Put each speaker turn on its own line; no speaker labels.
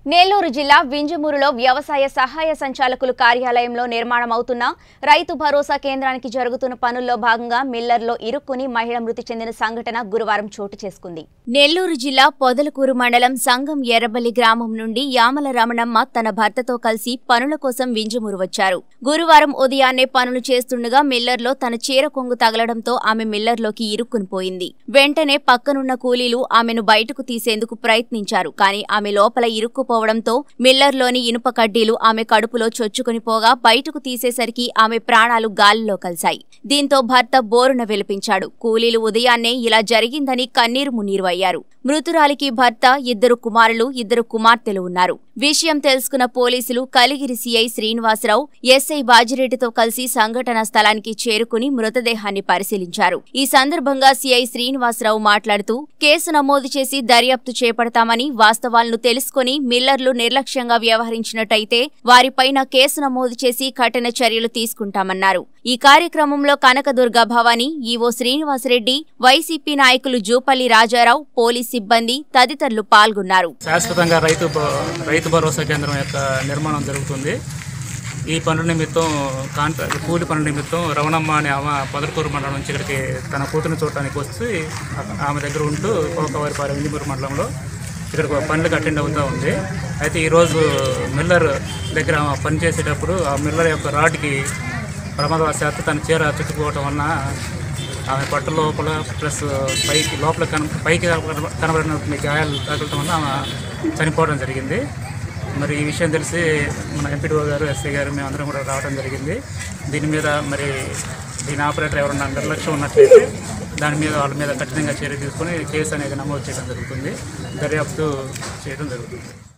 నెల్లూరు జిల్లా వింజమూరులో వ్యవసాయ సహాయ సంచాలకులు కార్యాలయంలో నిర్మాణం అవుతున్న రైతు భరోసా కేంద్రానికి జరుగుతున్న పనుల్లో భాగంగా మిల్లర్లో ఇరుక్కుని మహిళ మృతి చెందిన సంఘటన గురువారం చోటు చేసుకుంది నెల్లూరు జిల్లా పొదలకూరు మండలం సంగం ఎర్రబల్లి గ్రామం నుండి యామల రమణమ్మ తన భర్తతో కలిసి పనుల కోసం వింజమూరు వచ్చారు గురువారం ఉదయాన్నే పనులు చేస్తుండగా మిల్లర్లో తన చీర కొంగు తగలడంతో ఆమె మిల్లర్లోకి ఇరుక్కుని పోయింది వెంటనే పక్కనున్న కూలీలు ఆమెను బయటకు తీసేందుకు ప్రయత్నించారు కానీ ఆమె లోపల ఇరుక్కుపోవడంతో మిల్లర్లోని ఇనుప కడ్డీలు ఆమె కడుపులో చొచ్చుకుని పోగా బయటకు తీసేసరికి ఆమె ప్రాణాలు గాలిలో కలిశాయి దీంతో భర్త బోరున విలిపించాడు కూలీలు ఉదయాన్నే ఇలా జరిగిందని కన్నీరు మున్నీరు అయ్యారు మృతురాలికి భర్త ఇద్దరు కుమారులు ఇద్దరు కుమార్తెలు ఉన్నారు విషయం తెలుసుకున్న పోలీసులు కలిగిరి సీఐ శ్రీనివాసరావు ఎస్ఐ బాజిరెడ్డితో కలిసి సంఘటన స్థలానికి చేరుకుని మృతదేహాన్ని పరిశీలించారు ఈ సందర్భంగా సీఐ శ్రీనివాసరావు మాట్లాడుతూ కేసు నమోదు చేసి దర్యాప్తు చేపడతామని వాస్తవాలను తెలుసుకుని మిల్లర్లు నిర్లక్ష్యంగా వ్యవహరించినట్టయితే వారిపైన కేసు నమోదు చేసి కఠిన చర్యలు తీసుకుంటామన్నారు ఈ కార్యక్రమంలో కనకదుర్గ భవానీ ఈవో శ్రీనివాసరెడ్డి వైసీపీ నాయకులు జూపల్లి రాజారావు పోలీస్ సిబ్బంది తదితరులు పాల్గొన్నారు
శాశ్వతంగా రైతు భ- రైతు భరోసా కేంద్రం యొక్క నిర్మాణం జరుగుతుంది ఈ పనుల నిమిత్తం కాంట్రా కూలి పనుల నిమిత్తం రవణమ్మ అనే ఆమె పొదలకూరు మండలం నుంచి ఇక్కడికి తన కూతురుని చూడటానికి వచ్చి ఆ- ఆమె దగ్గర ఉంటూ కోకవారిపాలెం ఇంజిమూరు మండలంలో ఇక్కడ పనులకు అటెండ్ అవుతూ ఉంది అయితే ఈరోజు మిల్లర్ దగ్గర ఆమె పని చేసేటప్పుడు ఆ మిల్లర్ యొక్క రాడ్కి ప్రమాదవశాత్తు తన చీర చుట్టుకోవటం వలన ఆమె పట్టు లోపల ప్లస్ పైకి లోపల కన పైకి కనబ- కనబడిన గాయాలు తగలటం వల్ల ఆమె చనిపోవడం జరిగింది మరి ఈ విషయం తెలిసి మన ఎంపీడీఓ గారు ఎస్ఐ గారు మేమందరం కూడా రావడం జరిగింది దీని మీద మరి దీని ఆపరేటర్ ఎవరన్నా నిర్లక్ష్యం ఉన్నట్లయితే దాని మీద వాళ్ళ మీద కఠినంగా చర్య తీసుకొని కేసు అనేది నమోదు చేయడం జరుగుతుంది దర్యాప్తు చేయడం జరుగుతుంది